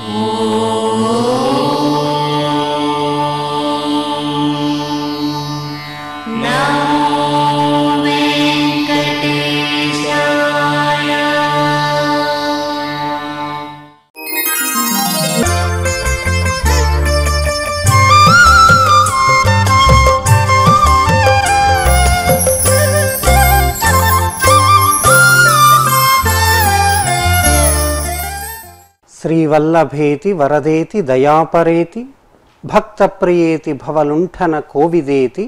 శ్రీవల్లభేతి వరదేతి దయాపరేతి భక్తప్రియేతి భవలుంఠన కోవిదేతి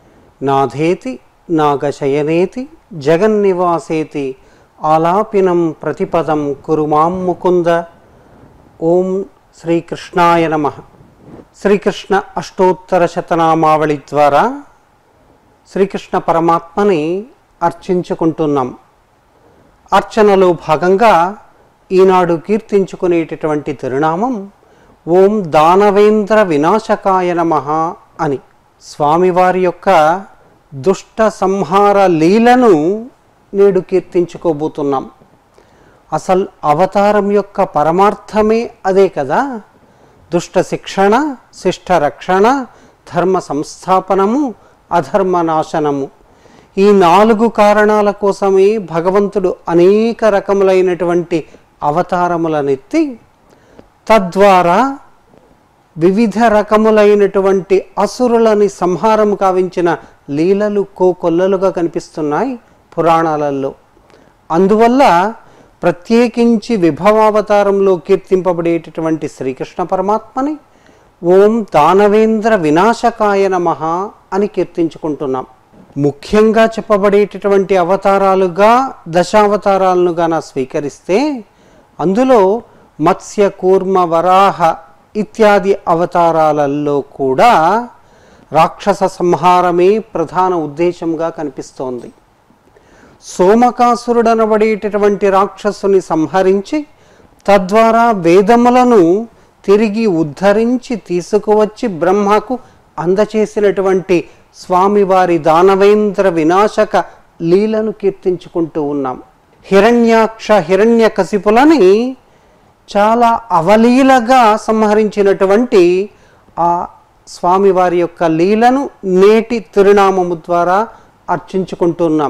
నాథేతి నాగశయనేతి జగన్నివాసేతి ఆలాపినం ప్రతిపదం కురుమాం ముకుంద ఓం శ్రీకృష్ణాయ నమ శ్రీకృష్ణ అష్టోత్తర శతనామావళి ద్వారా శ్రీకృష్ణ పరమాత్మని అర్చించుకుంటున్నాం అర్చనలో భాగంగా ఈనాడు కీర్తించుకునేటటువంటి తిరునామం ఓం దానవేంద్ర వినాశకాయ నమ అని స్వామివారి యొక్క దుష్ట సంహార లీలను నేడు కీర్తించుకోబోతున్నాం అసలు అవతారం యొక్క పరమార్థమే అదే కదా దుష్ట శిక్షణ శిష్ట రక్షణ ధర్మ సంస్థాపనము అధర్మ నాశనము ఈ నాలుగు కారణాల కోసమే భగవంతుడు అనేక రకములైనటువంటి అవతారములనెత్తి తద్వారా వివిధ రకములైనటువంటి అసురులని సంహారం కావించిన లీలలు కోకొల్లలుగా కనిపిస్తున్నాయి పురాణాలలో అందువల్ల ప్రత్యేకించి విభవావతారంలో కీర్తింపబడేటటువంటి శ్రీకృష్ణ పరమాత్మని ఓం దానవేంద్ర వినాశకాయ నమః అని కీర్తించుకుంటున్నాం ముఖ్యంగా చెప్పబడేటటువంటి అవతారాలుగా దశావతారాలను గాన స్వీకరిస్తే అందులో మత్స్య కూర్మ వరాహ ఇత్యాది అవతారాలలో కూడా రాక్షస సంహారమే ప్రధాన ఉద్దేశంగా కనిపిస్తోంది సోమకాసురుడనబడేటటువంటి రాక్షసుని సంహరించి తద్వారా వేదములను తిరిగి ఉద్ధరించి తీసుకువచ్చి బ్రహ్మకు అందచేసినటువంటి స్వామివారి దానవేంద్ర వినాశక లీలను కీర్తించుకుంటూ ఉన్నాం హిరణ్యాక్ష హిరణ్య కసిపులని చాలా అవలీలగా సంహరించినటువంటి ఆ స్వామివారి యొక్క లీలను నేటి తిరునామము ద్వారా అర్చించుకుంటున్నాం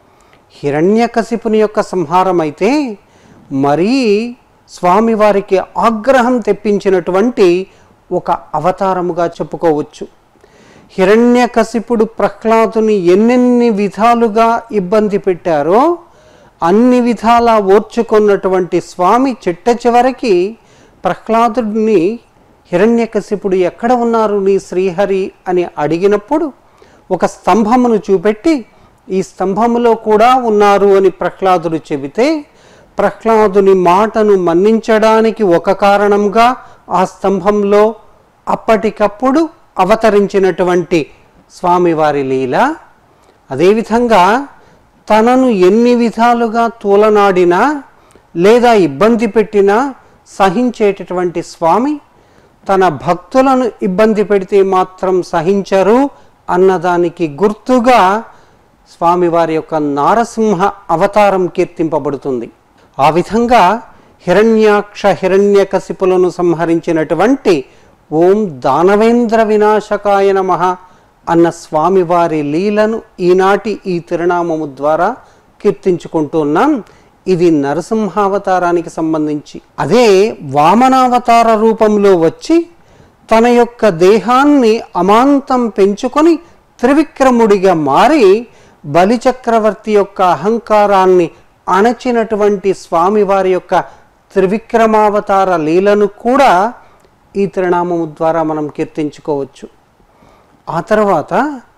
హిరణ్యకశిపుని యొక్క సంహారం అయితే మరీ స్వామివారికి ఆగ్రహం తెప్పించినటువంటి ఒక అవతారముగా చెప్పుకోవచ్చు హిరణ్యకశిపుడు ప్రహ్లాదుని ఎన్నెన్ని విధాలుగా ఇబ్బంది పెట్టారో అన్ని విధాలా ఓర్చుకున్నటువంటి స్వామి చిట్ట చివరికి ప్రహ్లాదుడిని హిరణ్యకశిపుడు ఎక్కడ ఉన్నారు నీ శ్రీహరి అని అడిగినప్పుడు ఒక స్తంభమును చూపెట్టి ఈ స్తంభములో కూడా ఉన్నారు అని ప్రహ్లాదుడు చెబితే ప్రహ్లాదుని మాటను మన్నించడానికి ఒక కారణంగా ఆ స్తంభంలో అప్పటికప్పుడు అవతరించినటువంటి స్వామివారి లీల అదేవిధంగా తనను ఎన్ని విధాలుగా తూలనాడినా లేదా ఇబ్బంది పెట్టినా సహించేటటువంటి స్వామి తన భక్తులను ఇబ్బంది పెడితే మాత్రం సహించరు అన్నదానికి గుర్తుగా స్వామివారి యొక్క నారసింహ అవతారం కీర్తింపబడుతుంది ఆ విధంగా హిరణ్యాక్ష హిరణ్యకశిపులను సంహరించినటువంటి ఓం దానవేంద్ర వినాశకాయ నమః అన్న స్వామివారి లీలను ఈనాటి ఈ తిరునామము ద్వారా కీర్తించుకుంటున్నాం ఇది నరసింహావతారానికి సంబంధించి అదే వామనావతార రూపంలో వచ్చి తన యొక్క దేహాన్ని అమాంతం పెంచుకొని త్రివిక్రముడిగా మారి బలిచక్రవర్తి యొక్క అహంకారాన్ని అణచినటువంటి స్వామివారి యొక్క త్రివిక్రమావతార లీలను కూడా ఈ తిరునామము ద్వారా మనం కీర్తించుకోవచ్చు ఆ తర్వాత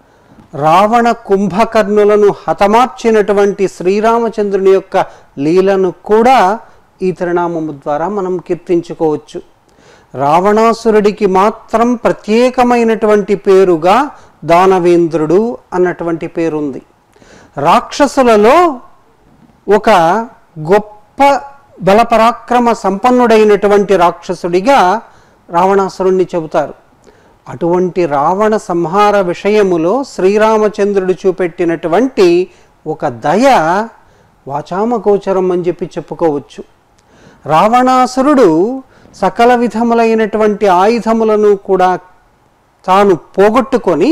రావణ కుంభకర్ణులను హతమార్చినటువంటి శ్రీరామచంద్రుని యొక్క లీలను కూడా ఈ తిరునామము ద్వారా మనం కీర్తించుకోవచ్చు రావణాసురుడికి మాత్రం ప్రత్యేకమైనటువంటి పేరుగా దానవేంద్రుడు అన్నటువంటి పేరుంది రాక్షసులలో ఒక గొప్ప బలపరాక్రమ సంపన్నుడైనటువంటి రాక్షసుడిగా రావణాసురుణ్ణి చెబుతారు అటువంటి రావణ సంహార విషయములో శ్రీరామచంద్రుడు చూపెట్టినటువంటి ఒక దయ వాచామగోచరం అని చెప్పి చెప్పుకోవచ్చు రావణాసురుడు సకల విధములైనటువంటి ఆయుధములను కూడా తాను పోగొట్టుకొని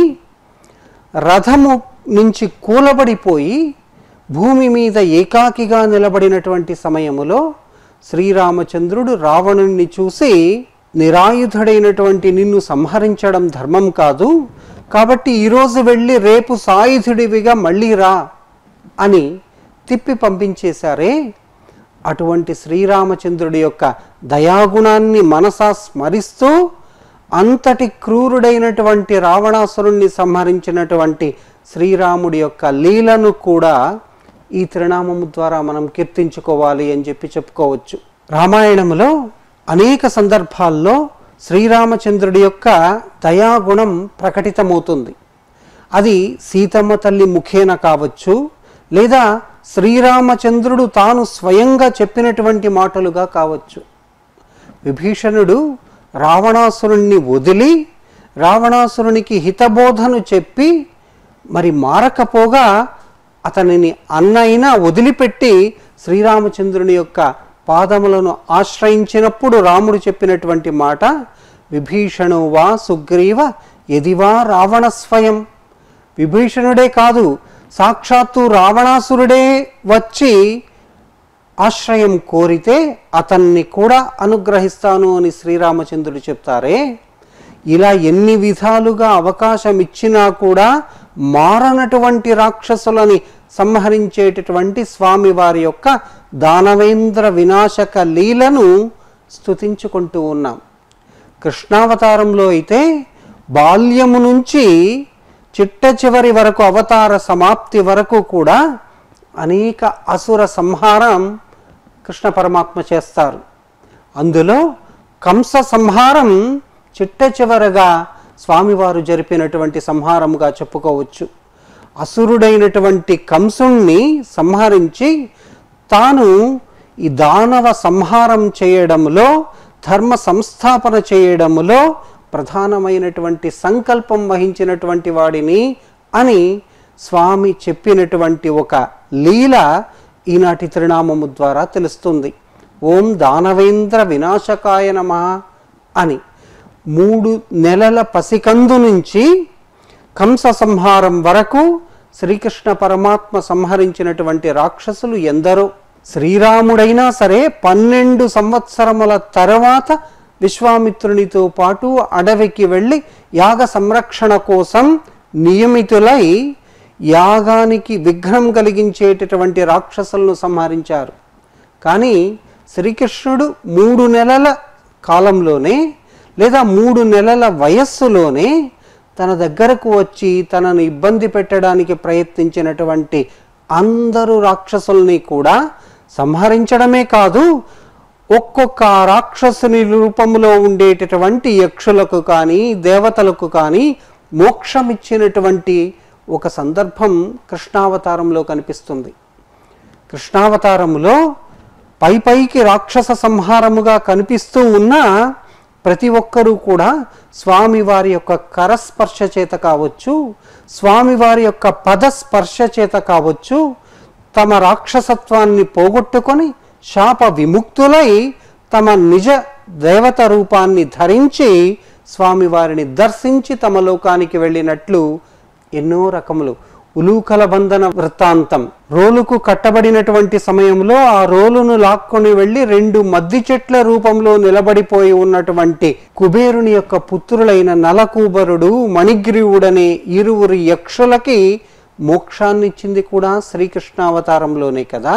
రథము నుంచి కూలబడిపోయి భూమి మీద ఏకాకిగా నిలబడినటువంటి సమయములో శ్రీరామచంద్రుడు రావణుణ్ణి చూసి నిరాయుధుడైనటువంటి నిన్ను సంహరించడం ధర్మం కాదు కాబట్టి ఈరోజు వెళ్ళి రేపు సాయుధుడివిగా మళ్ళీ రా అని తిప్పి పంపించేశారే అటువంటి శ్రీరామచంద్రుడి యొక్క దయాగుణాన్ని మనసా స్మరిస్తూ అంతటి క్రూరుడైనటువంటి రావణాసురుణ్ణి సంహరించినటువంటి శ్రీరాముడి యొక్క లీలను కూడా ఈ తిరునామము ద్వారా మనం కీర్తించుకోవాలి అని చెప్పి చెప్పుకోవచ్చు రామాయణంలో అనేక సందర్భాల్లో శ్రీరామచంద్రుడి యొక్క దయాగుణం ప్రకటితమవుతుంది అది సీతమ్మ తల్లి ముఖేన కావచ్చు లేదా శ్రీరామచంద్రుడు తాను స్వయంగా చెప్పినటువంటి మాటలుగా కావచ్చు విభీషణుడు రావణాసురుణ్ణి వదిలి రావణాసురునికి హితబోధను చెప్పి మరి మారకపోగా అతనిని అన్నైనా వదిలిపెట్టి శ్రీరామచంద్రుని యొక్క పాదములను ఆశ్రయించినప్పుడు రాముడు చెప్పినటువంటి మాట విభీషణు వా సుగ్రీవ ఎదివా రావణ స్వయం విభీషణుడే కాదు సాక్షాత్తు రావణాసురుడే వచ్చి ఆశ్రయం కోరితే అతన్ని కూడా అనుగ్రహిస్తాను అని శ్రీరామచంద్రుడు చెప్తారే ఇలా ఎన్ని విధాలుగా అవకాశం ఇచ్చినా కూడా మారనటువంటి రాక్షసులని సంహరించేటటువంటి స్వామివారి యొక్క దానవేంద్ర వినాశక లీలను స్తుతించుకుంటూ ఉన్నాం కృష్ణావతారంలో అయితే బాల్యము నుంచి చిట్ట చివరి వరకు అవతార సమాప్తి వరకు కూడా అనేక అసుర సంహారం కృష్ణ పరమాత్మ చేస్తారు అందులో కంస సంహారం చిట్ట చివరగా స్వామివారు జరిపినటువంటి సంహారముగా చెప్పుకోవచ్చు అసురుడైనటువంటి కంసుణ్ణి సంహరించి తాను ఈ దానవ సంహారం చేయడంలో ధర్మ సంస్థాపన చేయడములో ప్రధానమైనటువంటి సంకల్పం వహించినటువంటి వాడిని అని స్వామి చెప్పినటువంటి ఒక లీల ఈనాటి తిరునామము ద్వారా తెలుస్తుంది ఓం దానవేంద్ర వినాశకాయ నమ అని మూడు నెలల పసికందు నుంచి కంస సంహారం వరకు శ్రీకృష్ణ పరమాత్మ సంహరించినటువంటి రాక్షసులు ఎందరో శ్రీరాముడైనా సరే పన్నెండు సంవత్సరముల తర్వాత విశ్వామిత్రునితో పాటు అడవికి వెళ్ళి యాగ సంరక్షణ కోసం నియమితులై యాగానికి విఘ్నం కలిగించేటటువంటి రాక్షసులను సంహరించారు కానీ శ్రీకృష్ణుడు మూడు నెలల కాలంలోనే లేదా మూడు నెలల వయస్సులోనే తన దగ్గరకు వచ్చి తనను ఇబ్బంది పెట్టడానికి ప్రయత్నించినటువంటి అందరు రాక్షసుల్ని కూడా సంహరించడమే కాదు ఒక్కొక్క రాక్షసుని రూపంలో ఉండేటటువంటి యక్షులకు కానీ దేవతలకు కానీ మోక్షం ఇచ్చినటువంటి ఒక సందర్భం కృష్ణావతారంలో కనిపిస్తుంది కృష్ణావతారములో పై పైకి రాక్షస సంహారముగా కనిపిస్తూ ఉన్న ప్రతి ఒక్కరూ కూడా స్వామివారి యొక్క కరస్పర్శ చేత కావచ్చు స్వామివారి యొక్క పదస్పర్శ చేత కావచ్చు తమ రాక్షసత్వాన్ని పోగొట్టుకొని శాప విముక్తులై తమ నిజ దేవత రూపాన్ని ధరించి స్వామివారిని దర్శించి తమ లోకానికి వెళ్ళినట్లు ఎన్నో రకములు ఉలూకల బంధన వృత్తాంతం రోలుకు కట్టబడినటువంటి సమయంలో ఆ రోలును లాక్కొని వెళ్ళి రెండు మద్ది చెట్ల రూపంలో నిలబడిపోయి ఉన్నటువంటి కుబేరుని యొక్క పుత్రులైన నలకూబరుడు మణిగ్రీవుడనే ఇరువురు యక్షులకి మోక్షాన్నిచ్చింది కూడా శ్రీకృష్ణావతారంలోనే కదా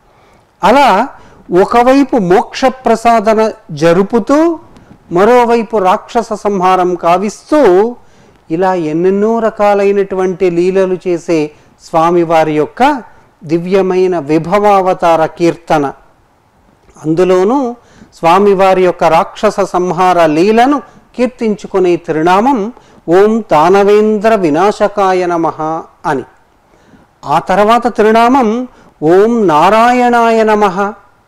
అలా ఒకవైపు మోక్ష ప్రసాదన జరుపుతూ మరోవైపు రాక్షస సంహారం కావిస్తూ ఇలా ఎన్నెన్నో రకాలైనటువంటి లీలలు చేసే స్వామివారి యొక్క దివ్యమైన విభవావతార కీర్తన అందులోనూ స్వామివారి యొక్క రాక్షస సంహార లీలను కీర్తించుకునే తిరునామం ఓం దానవేంద్ర వినాశకాయ నమః అని ఆ తర్వాత తిరునామం ఓం నారాయణాయ నమః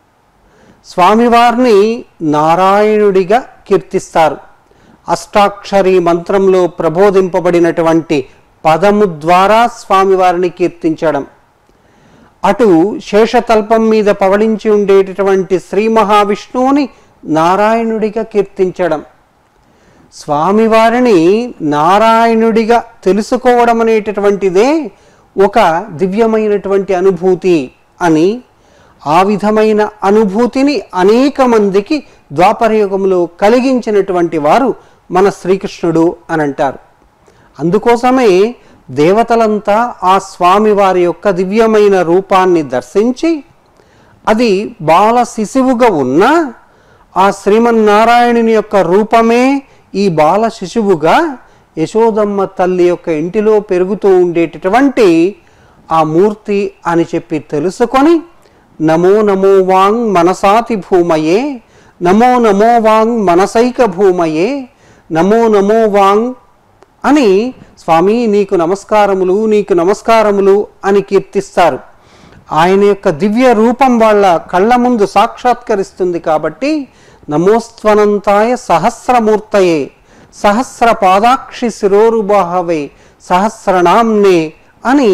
స్వామివారిని నారాయణుడిగా కీర్తిస్తారు అష్టాక్షరి మంత్రంలో ప్రబోధింపబడినటువంటి పదము ద్వారా స్వామివారిని కీర్తించడం అటు శేషతల్పం మీద పవళించి ఉండేటటువంటి శ్రీ మహావిష్ణువుని నారాయణుడిగా కీర్తించడం స్వామివారిని నారాయణుడిగా తెలుసుకోవడం అనేటటువంటిదే ఒక దివ్యమైనటువంటి అనుభూతి అని ఆ విధమైన అనుభూతిని అనేక మందికి ద్వాపరయుగంలో కలిగించినటువంటి వారు మన శ్రీకృష్ణుడు అని అంటారు అందుకోసమే దేవతలంతా ఆ స్వామివారి యొక్క దివ్యమైన రూపాన్ని దర్శించి అది బాల శిశువుగా ఉన్న ఆ శ్రీమన్నారాయణుని యొక్క రూపమే ఈ బాల శిశువుగా యశోదమ్మ తల్లి యొక్క ఇంటిలో పెరుగుతూ ఉండేటటువంటి ఆ మూర్తి అని చెప్పి తెలుసుకొని నమో నమో వాంగ్ మనసాతి భూమయే నమో నమో వాంగ్ మనసైక భూమయే నమో నమో వాంగ్ అని స్వామి నీకు నమస్కారములు నీకు నమస్కారములు అని కీర్తిస్తారు ఆయన యొక్క దివ్య రూపం వాళ్ళ కళ్ళ ముందు సాక్షాత్కరిస్తుంది కాబట్టి నమోస్త్వనంతాయ సహస్రమూర్తయే సహస్ర పాదాక్షి శిరోరుబాహవే సహస్రనామ్నే అని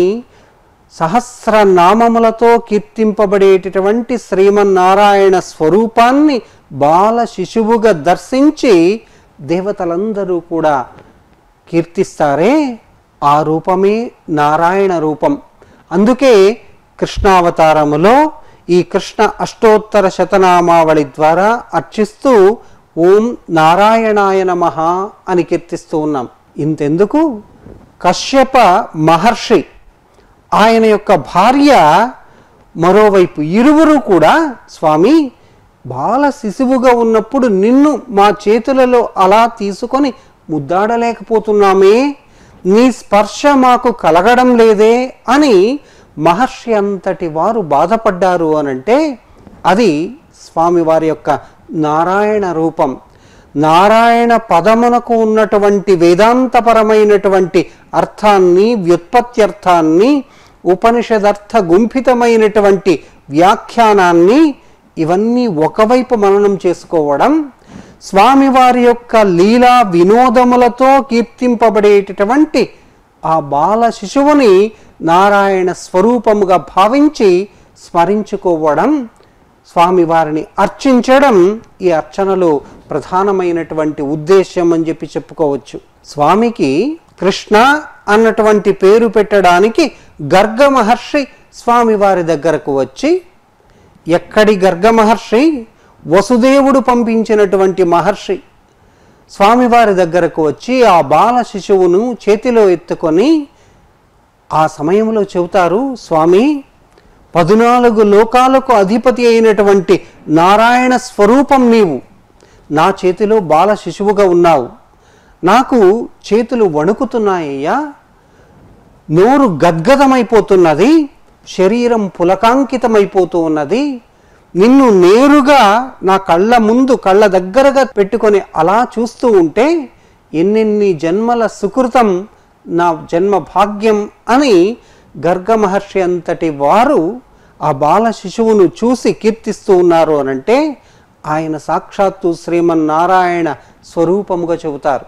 సహస్రనామములతో కీర్తింపబడేటటువంటి శ్రీమన్నారాయణ స్వరూపాన్ని బాల శిశువుగా దర్శించి దేవతలందరూ కూడా కీర్తిస్తారే ఆ రూపమే నారాయణ రూపం అందుకే కృష్ణావతారములో ఈ కృష్ణ అష్టోత్తర శతనామావళి ద్వారా అర్చిస్తూ ఓం నారాయణాయ నమః అని కీర్తిస్తూ ఉన్నాం ఇంతెందుకు కశ్యప మహర్షి ఆయన యొక్క భార్య మరోవైపు ఇరువురు కూడా స్వామి బాల శిశువుగా ఉన్నప్పుడు నిన్ను మా చేతులలో అలా తీసుకొని ముద్దాడలేకపోతున్నామే నీ స్పర్శ మాకు కలగడం లేదే అని మహర్షి అంతటి వారు బాధపడ్డారు అనంటే అది స్వామివారి యొక్క నారాయణ రూపం నారాయణ పదమునకు ఉన్నటువంటి వేదాంతపరమైనటువంటి అర్థాన్ని వ్యుత్పత్త్యర్థాన్ని ఉపనిషదర్థ గుంఫితమైనటువంటి వ్యాఖ్యానాన్ని ఇవన్నీ ఒకవైపు మననం చేసుకోవడం స్వామివారి యొక్క లీలా వినోదములతో కీర్తింపబడేటటువంటి ఆ బాల శిశువుని నారాయణ స్వరూపముగా భావించి స్మరించుకోవడం స్వామివారిని అర్చించడం ఈ అర్చనలో ప్రధానమైనటువంటి ఉద్దేశ్యం అని చెప్పి చెప్పుకోవచ్చు స్వామికి కృష్ణ అన్నటువంటి పేరు పెట్టడానికి గర్గ మహర్షి స్వామివారి దగ్గరకు వచ్చి ఎక్కడి గర్గ మహర్షి వసుదేవుడు పంపించినటువంటి మహర్షి స్వామివారి దగ్గరకు వచ్చి ఆ బాల శిశువును చేతిలో ఎత్తుకొని ఆ సమయంలో చెబుతారు స్వామి పదునాలుగు లోకాలకు అధిపతి అయినటువంటి నారాయణ స్వరూపం నీవు నా చేతిలో బాల శిశువుగా ఉన్నావు నాకు చేతులు వణుకుతున్నాయ్యా నోరు గద్గదమైపోతున్నది శరీరం పులకాంకితమైపోతూ ఉన్నది నిన్ను నేరుగా నా కళ్ళ ముందు కళ్ళ దగ్గరగా పెట్టుకొని అలా చూస్తూ ఉంటే ఎన్నెన్ని జన్మల సుకృతం నా జన్మ భాగ్యం అని గర్గ మహర్షి అంతటి వారు ఆ బాల శిశువును చూసి కీర్తిస్తూ ఉన్నారు అనంటే ఆయన సాక్షాత్తు శ్రీమన్నారాయణ స్వరూపముగా చెబుతారు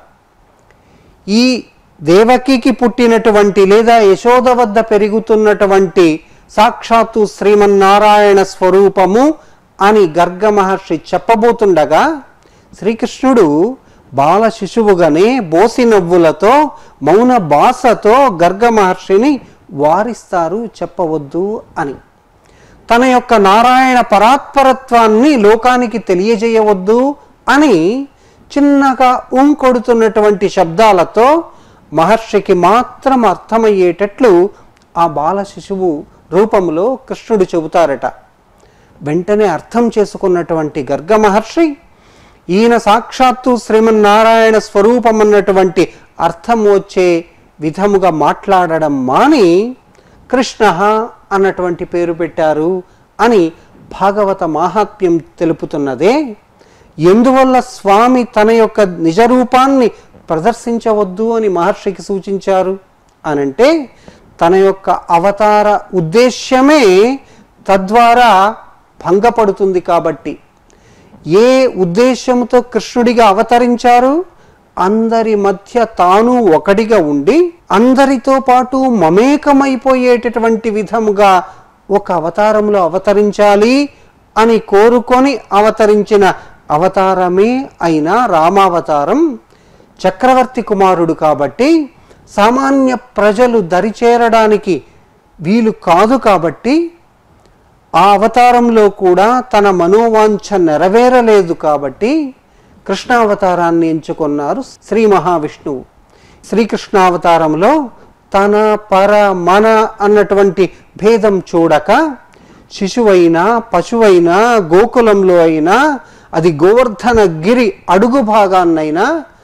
ఈ దేవకికి పుట్టినటువంటి లేదా యశోద వద్ద పెరుగుతున్నటువంటి సాక్షాత్తు శ్రీమన్నారాయణ స్వరూపము అని గర్గ మహర్షి చెప్పబోతుండగా శ్రీకృష్ణుడు బాల శిశువుగానే బోసి నవ్వులతో మౌన భాషతో గర్గ మహర్షిని వారిస్తారు చెప్పవద్దు అని తన యొక్క నారాయణ పరాత్పరత్వాన్ని లోకానికి తెలియజేయవద్దు అని చిన్నగా ఉం కొడుతున్నటువంటి శబ్దాలతో మహర్షికి మాత్రం అర్థమయ్యేటట్లు ఆ బాల శిశువు రూపంలో కృష్ణుడు చెబుతారట వెంటనే అర్థం చేసుకున్నటువంటి గర్గ మహర్షి ఈయన సాక్షాత్తు శ్రీమన్నారాయణ స్వరూపం అన్నటువంటి అర్థం వచ్చే విధముగా మాట్లాడడం మాని కృష్ణ అన్నటువంటి పేరు పెట్టారు అని భాగవత మాహాత్మ్యం తెలుపుతున్నదే ఎందువల్ల స్వామి తన యొక్క నిజ రూపాన్ని ప్రదర్శించవద్దు అని మహర్షికి సూచించారు అనంటే తన యొక్క అవతార ఉద్దేశ్యమే తద్వారా భంగపడుతుంది కాబట్టి ఏ ఉద్దేశంతో కృష్ణుడిగా అవతరించారు అందరి మధ్య తాను ఒకటిగా ఉండి అందరితో పాటు మమేకమైపోయేటటువంటి విధముగా ఒక అవతారంలో అవతరించాలి అని కోరుకొని అవతరించిన అవతారమే అయిన రామావతారం చక్రవర్తి కుమారుడు కాబట్టి సామాన్య ప్రజలు దరిచేరడానికి వీలు కాదు కాబట్టి ఆ అవతారంలో కూడా తన మనోవాంఛ నెరవేరలేదు కాబట్టి కృష్ణావతారాన్ని ఎంచుకున్నారు శ్రీ మహావిష్ణువు శ్రీకృష్ణావతారంలో తన పర మన అన్నటువంటి భేదం చూడక శిశువైనా పశువైనా గోకులంలో అయినా అది గోవర్ధన గిరి అడుగు భాగాన్నైనా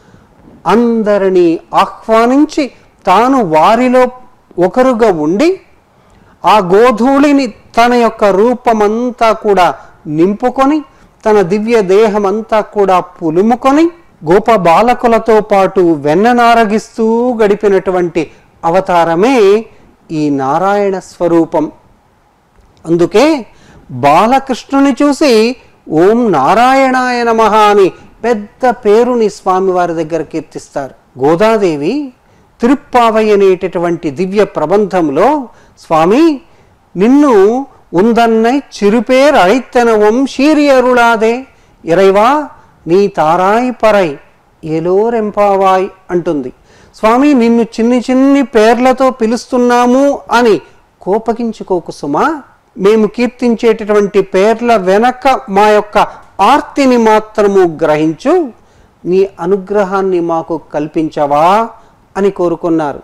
అందరినీ ఆహ్వానించి తాను వారిలో ఒకరుగా ఉండి ఆ గోధూళిని తన యొక్క రూపమంతా కూడా నింపుకొని తన దివ్య దేహమంతా కూడా పులుముకొని గోప బాలకులతో పాటు వెన్ననారగిస్తూ గడిపినటువంటి అవతారమే ఈ నారాయణ స్వరూపం అందుకే బాలకృష్ణుని చూసి ఓం నారాయణాయ నమః అని పెద్ద పేరుని స్వామివారి దగ్గర కీర్తిస్తారు గోదాదేవి తిరుప్పావై అనేటటువంటి దివ్య ప్రబంధంలో స్వామి నిన్ను ఉందన్నై చిరుపేర్ అழைத்தனவும் சீரியருளாதே ఇరైవా నీ తారాయి పరై ఏలోరెంపావాయ్ అంటుంది స్వామి నిన్ను చిన్ని చిన్ని పేర్లతో పిలుస్తున్నాము అని కోపగించుకోకు సుమా మేము కీర్తించేటటువంటి పేర్ల వెనక మా యొక్క ఆర్తిని మాత్రము గ్రహించు నీ అనుగ్రహాన్ని మాకు కల్పించవా అని కోరుకున్నారు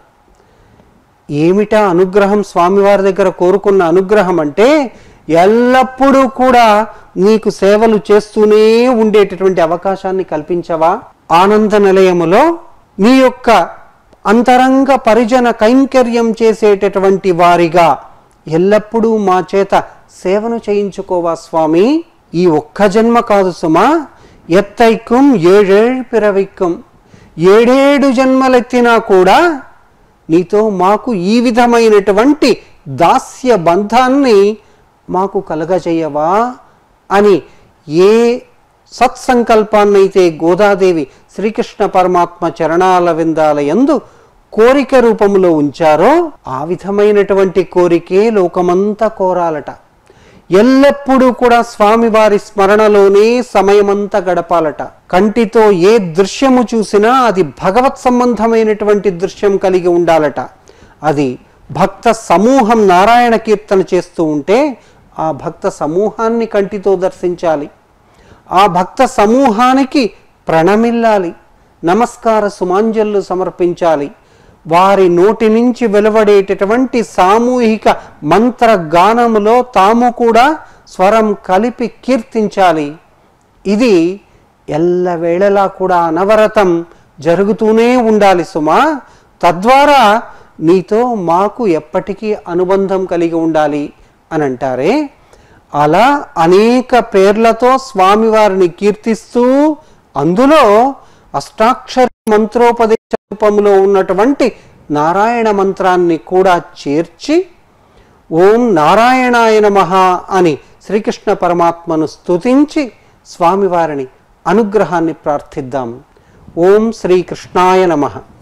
ఏమిటా అనుగ్రహం స్వామివారి దగ్గర కోరుకున్న అనుగ్రహం అంటే ఎల్లప్పుడూ కూడా నీకు సేవలు చేస్తూనే ఉండేటటువంటి అవకాశాన్ని కల్పించవా ఆనంద నిలయములో నీ యొక్క అంతరంగ పరిజన కైంకర్యం చేసేటటువంటి వారిగా ఎల్లప్పుడూ మా చేత సేవను చేయించుకోవా స్వామి ఈ ఒక్క జన్మ కాదు సుమా ఎత్తైకం ఏడేళ్ళు పిరవిక్కం ఏడేడు జన్మలెత్తినా కూడా నీతో మాకు ఈ విధమైనటువంటి దాస్య బంధాన్ని మాకు కలగజేయవా అని ఏ సత్సంకల్పాన్నైతే గోదాదేవి శ్రీకృష్ణ పరమాత్మ చరణాల విందాల యందు కోరిక రూపంలో ఉంచారో ఆ విధమైనటువంటి కోరికే లోకమంతా కోరాలట ఎల్లప్పుడూ కూడా స్వామివారి స్మరణలోనే సమయమంతా గడపాలట కంటితో ఏ దృశ్యము చూసినా అది భగవత్ సంబంధమైనటువంటి దృశ్యం కలిగి ఉండాలట అది భక్త సమూహం నారాయణ కీర్తన చేస్తూ ఉంటే ఆ భక్త సమూహాన్ని కంటితో దర్శించాలి ఆ భక్త సమూహానికి ప్రణమిల్లాలి నమస్కార సుమాంజలు సమర్పించాలి వారి నోటి నుంచి వెలువడేటటువంటి సామూహిక మంత్ర గానములో తాము కూడా స్వరం కలిపి కీర్తించాలి ఇది ఎల్లవేళలా కూడా అనవరతం జరుగుతూనే ఉండాలి సుమా తద్వారా నీతో మాకు ఎప్పటికీ అనుబంధం కలిగి ఉండాలి అని అంటారే అలా అనేక పేర్లతో స్వామివారిని కీర్తిస్తూ అందులో అష్టాక్షరి మంత్రోపదేశ రూపంలో ఉన్నటువంటి నారాయణ మంత్రాన్ని కూడా చేర్చి ఓం నారాయణాయ నమః అని శ్రీకృష్ణ పరమాత్మను స్తుతించి స్వామివారిని అనుగ్రహాన్ని ప్రార్థిద్దాం ఓం శ్రీకృష్ణాయ నమః